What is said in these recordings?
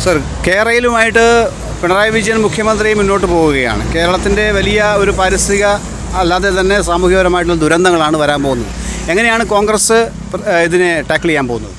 sir കേരളയിലുമായിട്ട് Pinarayi Vijayan മുഖ്യമന്ത്രി മുന്നോട്ട് പോവുകയാണ് കേരളത്തിൻ്റെ വലിയ ഒരു പാരിസ്ഥിതിക അല്ലാതെ തന്നെ സാമൂഹികപരമായിട്ടുള്ള ദുരന്തങ്ങളാണ് വരാൻ പോകുന്നത് എങ്ങനെയാണ് കോൺഗ്രസ് പ്ര- ഏഹ് ഇതിനെ ടാക്കിൾ ചെയ്യാൻ പോകുന്നത്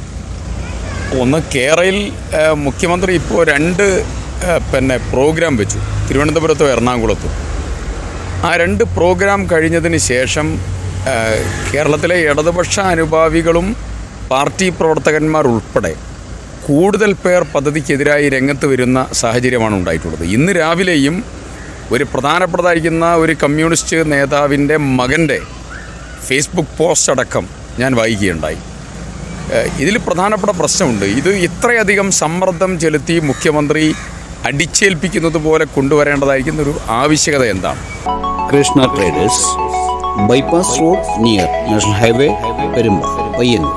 ഒന്ന് കേരളയിൽ ഏഹ്, മുഖ്യമന്ത്രി ഇപ്പോൾ രണ്ട് ഏഹ്, പിന്നെ പ്രോഗ്രാം വെച്ചു തിരുവനന്തപുരത്തും എറണാകുളത്തും ആ രണ്ട് പ്രോഗ്രാം കഴിഞ്ഞതിന് ശേഷം ഏഹ്, കേരളത്തിലെ ഇടതുപക്ഷ അനുഭാവികളും പാർട്ടി പ്രവർത്തകന്മാർ ഉൾപ്പെടെ കൂടുതൽ പേർ പദ്ധതിക്കെതിരായി രംഗത്ത് വരുന്ന സാഹചര്യമാണ് ഉണ്ടായിട്ടുള്ളത് ഇന്ന് രാവിലെയും ഒരു പ്രധാനപ്പെട്ടതായിരിക്കുന്ന ഒരു കമ്മ്യൂണിസ്റ്റ് നേതാവിൻ്റെ മകൻ്റെ ഫേസ്ബുക്ക് പോസ്റ്റ് അടക്കം ഞാൻ വായിക്കുകയുണ്ടായി ഏഹ് ഇതിൽ പ്രധാനപ്പെട്ട പ്രശ്നമുണ്ട് ഇത് ഇത്രയധികം സമ്മർദ്ദം ചെലുത്തി മുഖ്യമന്ത്രി അടിച്ചേൽപ്പിക്കുന്നത് പോലെ കൊണ്ടുവരേണ്ടതായിരിക്കുന്ന ഒരു ആവശ്യകത എന്താണ് Krishna traders bypass road near national highway Perumba Payyanur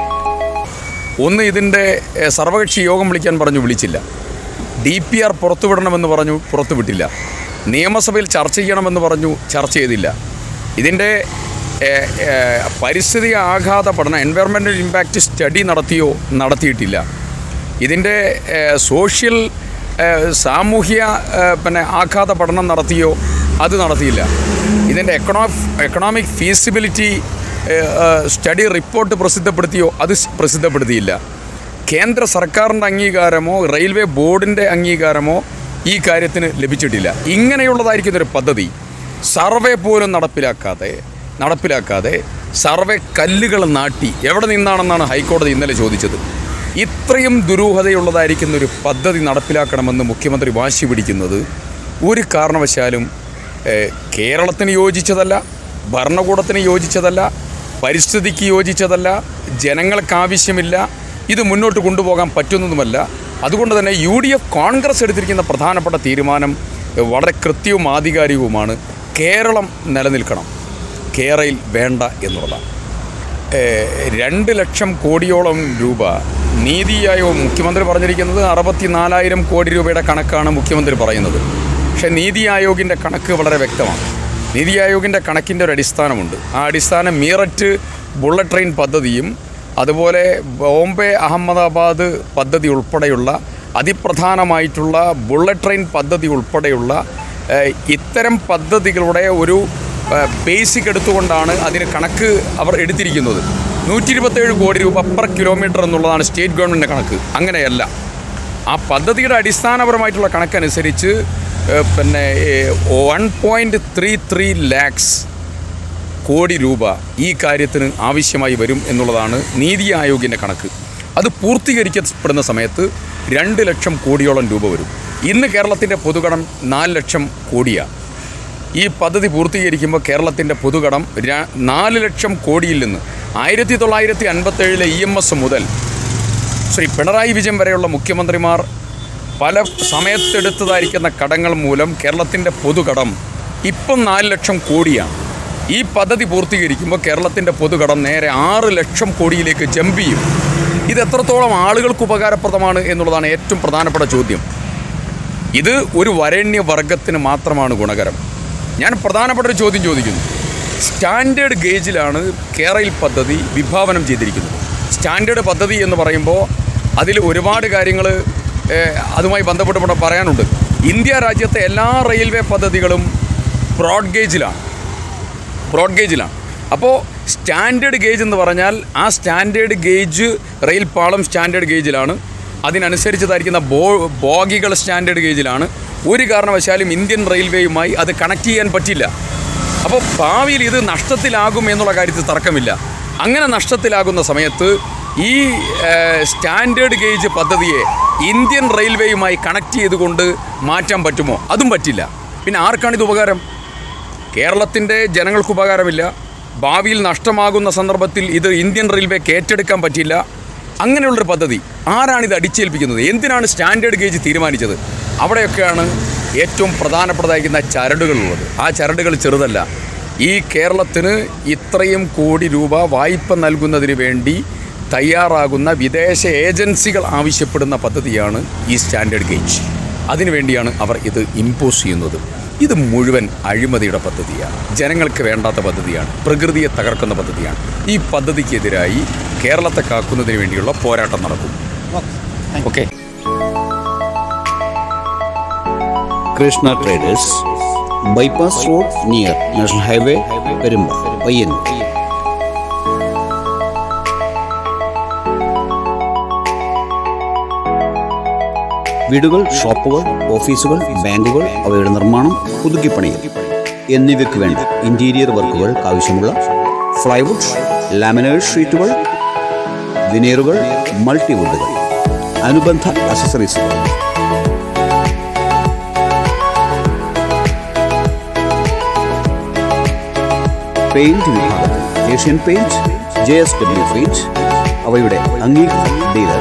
ഒന്ന് ഇതിൻ്റെ ഏഹ്, സർവകക്ഷി യോഗം വിളിക്കാൻ പറഞ്ഞു വിളിച്ചില്ല ഡി പി ആർ പുറത്തുവിടണമെന്ന് പറഞ്ഞു പുറത്തുവിട്ടില്ല നിയമസഭയിൽ ചർച്ച ചെയ്യണമെന്ന് പറഞ്ഞു ചർച്ച ചെയ്തില്ല ഇതിൻ്റെ ഏഹ്, ഏഹ്, പരിസ്ഥിതി ആഘാത പഠനം എൻവയറമെൻ്റൽ ഇമ്പാക്റ്റ് സ്റ്റഡി നടത്തിയോ നടത്തിയിട്ടില്ല ഇതിൻ്റെ ഏഹ്, സോഷ്യൽ ഏഹ്, സാമൂഹ്യ ഏഹ്, പിന്നെ ആഘാത പഠനം നടത്തിയോ അത് നടത്തിയില്ല ഇതിൻ്റെ എക്കണോ എക്കണോമിക് ഫീസിബിലിറ്റി സ്റ്റഡി റിപ്പോർട്ട് പ്രസിദ്ധപ്പെടുത്തിയോ അത് സ് പ്രസിദ്ധപ്പെടുത്തിയില്ല കേന്ദ്ര സർക്കാരിൻ്റെ അംഗീകാരമോ റെയിൽവേ ബോർഡിൻ്റെ അംഗീകാരമോ ഈ കാര്യത്തിന് ലഭിച്ചിട്ടില്ല ഇങ്ങനെയുള്ളതായിരിക്കുന്ന ഒരു പദ്ധതി സർവേ പോലും നടപ്പിലാക്കാതെ നടപ്പിലാക്കാതെ സർവേ കല്ലുകൾ നാട്ടി എവിടെ നിന്നാണെന്നാണ് ഹൈക്കോടതി ഇന്നലെ ചോദിച്ചത് ഇത്രയും ദുരൂഹതയുള്ളതായിരിക്കുന്ന ഒരു പദ്ധതി നടപ്പിലാക്കണമെന്ന് മുഖ്യമന്ത്രി വാശി പിടിക്കുന്നത് ഒരു കാരണവശാലും ഏഹ്, കേരളത്തിന് യോജിച്ചതല്ല ഭരണകൂടത്തിന് യോജിച്ചതല്ല പരിസ്ഥിതിക്ക് യോജിച്ചതല്ല ജനങ്ങൾക്ക് ആവശ്യമില്ല ഇത് മുന്നോട്ട് കൊണ്ടുപോകാൻ പറ്റുന്നതുമല്ല അതുകൊണ്ട് തന്നെ യു ഡി എഫ് കോൺഗ്രസ് എടുത്തിരിക്കുന്ന പ്രധാനപ്പെട്ട തീരുമാനം ഏഹ്, വളരെ കൃത്യവും ആധികാരികവുമാണ് കേരളം നിലനിൽക്കണം കേരളയിൽ വേണ്ട എന്നുള്ളതാണ് ഏഹ്, രണ്ട് ലക്ഷം കോടിയോളം രൂപ നീതി ആയോഗ് മുഖ്യമന്ത്രി പറഞ്ഞിരിക്കുന്നത് അറുപത്തി നാലായിരം കോടി രൂപയുടെ കണക്കാണ് മുഖ്യമന്ത്രി പറയുന്നത് പക്ഷേ നീതി ആയോഗിൻ്റെ കണക്ക് വളരെ വ്യക്തമാണ് നീതി ആയോഗിൻ്റെ കണക്കിൻ്റെ ഒരു അടിസ്ഥാനമുണ്ട് ആ അടിസ്ഥാനം മീററ്റ് ബുള്ളറ്റ് ട്രെയിൻ പദ്ധതിയും അതുപോലെ ബോംബെ അഹമ്മദാബാദ് പദ്ധതി ഉൾപ്പെടെയുള്ള അതിപ്രധാനമായിട്ടുള്ള ബുള്ളറ്റ് ട്രെയിൻ പദ്ധതി ഉൾപ്പെടെയുള്ള ഏഹ്, ഇത്തരം പദ്ധതികളുടെ ഒരു ബേസിക് എടുത്തുകൊണ്ടാണ് അതിന് കണക്ക് അവർ എടുത്തിരിക്കുന്നത് നൂറ്റി ഇരുപത്തേഴ് കോടി രൂപ പെർ കിലോമീറ്റർ എന്നുള്ളതാണ് സ്റ്റേറ്റ് ഗവൺമെൻറ്റിൻ്റെ കണക്ക് അങ്ങനെയല്ല ആ പദ്ധതിയുടെ അടിസ്ഥാനപരമായിട്ടുള്ള കണക്കനുസരിച്ച് ഏഹ്, പിന്നെ one point three three lakhs കോടി രൂപ ഈ കാര്യത്തിന് ആവശ്യമായി വരും എന്നുള്ളതാണ് നീതി ആയോഗിൻ്റെ കണക്ക് അത് പൂർത്തീകരിക്കപ്പെടുന്ന സമയത്ത് രണ്ട് ലക്ഷം കോടിയോളം രൂപ വരും ഇന്ന് കേരളത്തിൻ്റെ പൊതുകടം നാല് ലക്ഷം കോടിയാണ് ഈ പദ്ധതി പൂർത്തീകരിക്കുമ്പോൾ കേരളത്തിൻ്റെ പൊതുകടം ര- നാല് ലക്ഷം കോടിയിൽ നിന്ന് ആയിരത്തി തൊള്ളായിരത്തി അൻപത്തേഴിലെ ഇ എം എസ് മുതൽ ശ്രീ പിണറായി വിജയൻ വരെയുള്ള മുഖ്യമന്ത്രിമാർ പല സമയത്തെടുത്തതായിരിക്കുന്ന കടങ്ങൾ മൂലം കേരളത്തിൻ്റെ പൊതുകടം ഇപ്പം നാല് ലക്ഷം കോടിയാണ് ഈ പദ്ധതി പൂർത്തീകരിക്കുമ്പോൾ കേരളത്തിൻ്റെ പൊതുകടം നേരെ ആറ് ലക്ഷം കോടിയിലേക്ക് ജമ്പ് ചെയ്യും ഇത് എത്രത്തോളം ആളുകൾക്ക് ഉപകാരപ്രദമാണ് എന്നുള്ളതാണ് ഏറ്റവും പ്രധാനപ്പെട്ട ചോദ്യം ഇത് ഒരു വരേണ്യ വർഗത്തിന് മാത്രമാണ് ഗുണകരം ഞാൻ പ്രധാനപ്പെട്ട ഒരു ചോദ്യം ചോദിക്കുന്നു സ്റ്റാൻഡേർഡ് ഗേജിലാണ് കേരയിൽ പദ്ധതി വിഭാവനം ചെയ്തിരിക്കുന്നത് സ്റ്റാൻഡേർഡ് പദ്ധതി എന്ന് പറയുമ്പോൾ അതിൽ ഒരുപാട് കാര്യങ്ങൾ അതുമായി ബന്ധപ്പെട്ട് ഇവിടെ പറയാനുണ്ട് ഇന്ത്യ രാജ്യത്തെ എല്ലാ റെയിൽവേ പദ്ധതികളും ബ്രോഡ് ഗേജിലാണ് ബ്രോഡ് ഗേജിലാണ് അപ്പോൾ സ്റ്റാൻഡേർഡ് ഗേജ് എന്ന് പറഞ്ഞാൽ ആ സ്റ്റാൻഡേർഡ് ഗേജ് റെയിൽ പാളം സ്റ്റാൻഡേർഡ് ഗേജിലാണ് അതിനനുസരിച്ചതായിരിക്കുന്ന ബോ ബോഗികൾ സ്റ്റാൻഡേർഡ് ഗേജിലാണ് ഒരു കാരണവശാലും ഇന്ത്യൻ റെയിൽവേയുമായി അത് കണക്ട് ചെയ്യാൻ പറ്റില്ല അപ്പോൾ ഭാവിയിൽ ഇത് നഷ്ടത്തിലാകും എന്നുള്ള കാര്യത്തിൽ തർക്കമില്ല അങ്ങനെ നഷ്ടത്തിലാകുന്ന സമയത്ത് ഈ ഏഹ്, സ്റ്റാൻഡേർഡ് ഗേജ് പദ്ധതിയെ ഇന്ത്യൻ റെയിൽവേയുമായി കണക്ട് ചെയ്തുകൊണ്ട് മാറ്റാൻ പറ്റുമോ അതും പറ്റില്ല പിന്നെ ആർക്കാണിത് ഉപകാരം കേരളത്തിൻ്റെ ജനങ്ങൾക്ക് ഉപകാരമില്ല ഭാവിയിൽ നഷ്ടമാകുന്ന സന്ദർഭത്തിൽ ഇത് ഇന്ത്യൻ റെയിൽവേക്ക് ഏറ്റെടുക്കാൻ പറ്റില്ല അങ്ങനെയുള്ളൊരു പദ്ധതി ആരാണിത് അടിച്ചേൽപ്പിക്കുന്നത് എന്തിനാണ് സ്റ്റാൻഡേർഡ് ഗേജ് തീരുമാനിച്ചത് അവിടെയൊക്കെയാണ് ഏറ്റവും പ്രധാനപ്പെട്ടതായിരിക്കുന്ന ചരടുകളുള്ളത് ആ ചരടുകൾ ചെറുതല്ല ഈ കേരളത്തിന് ഇത്രയും കോടി രൂപ വായ്പ നൽകുന്നതിന് വേണ്ടി തയ്യാറാകുന്ന വിദേശ ഏജൻസികൾ ആവശ്യപ്പെടുന്ന പദ്ധതിയാണ് ഈ സ്റ്റാൻഡേർഡ് ഗേജ് അതിനുവേണ്ടിയാണ് അവർ ഇത് ഇമ്പോസ് ചെയ്യുന്നത് ഇത് മുഴുവൻ അഴിമതിയുടെ പദ്ധതിയാണ് ജനങ്ങൾക്ക് വേണ്ടാത്ത പദ്ധതിയാണ് പ്രകൃതിയെ തകർക്കുന്ന പദ്ധതിയാണ് ഈ പദ്ധതിക്കെതിരായി കേരളത്തെ കാക്കുന്നതിന് വേണ്ടിയുള്ള പോരാട്ടം നടക്കും okay Krishna traders bypass road near national highway Perumba Payyanur വീടുകൾ ഷോപ്പുകൾ ഓഫീസുകൾ ബാങ്കുകൾ അവയുടെ നിർമ്മാണം പുതുക്കിപ്പണിയൽ എന്നിവയ്ക്ക് വേണ്ട ഇന്റീരിയർ വർക്കുകൾക്ക് ആവശ്യമുള്ള ഫ്ലൈവുഡ് ലാമിനേഡ് ഷീറ്റുകൾ വിനീറുകൾ മൾട്ടിവുഡുകൾ അനുബന്ധ അസസറീസുകൾ പെയിന്റ് വിഭാഗത്തിൽ Asian paint J S W paint അവയുടെ അംഗീകൃത ഡീലർ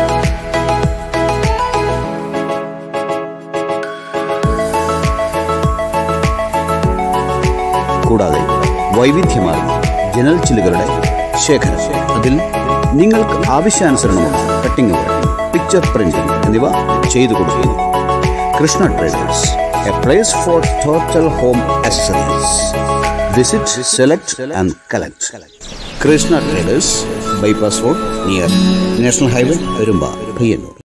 കൂടാതെ വൈവിധ്യമാർന്ന ജനൽ ചില്ലുകളുടെ ശേഖരം അതിൽ നിങ്ങൾക്ക് ആവശ്യാനുസരണമുള്ള കട്ടിങ്ങുകൾ പിക്ചർ പ്രിന്റിംഗ് എന്നിവ ചെയ്തു കൊടുക്കുന്നു Krishna traders a place for total home accessories visit select and collect Krishna traders bypass road near national highway Perumba Payyanur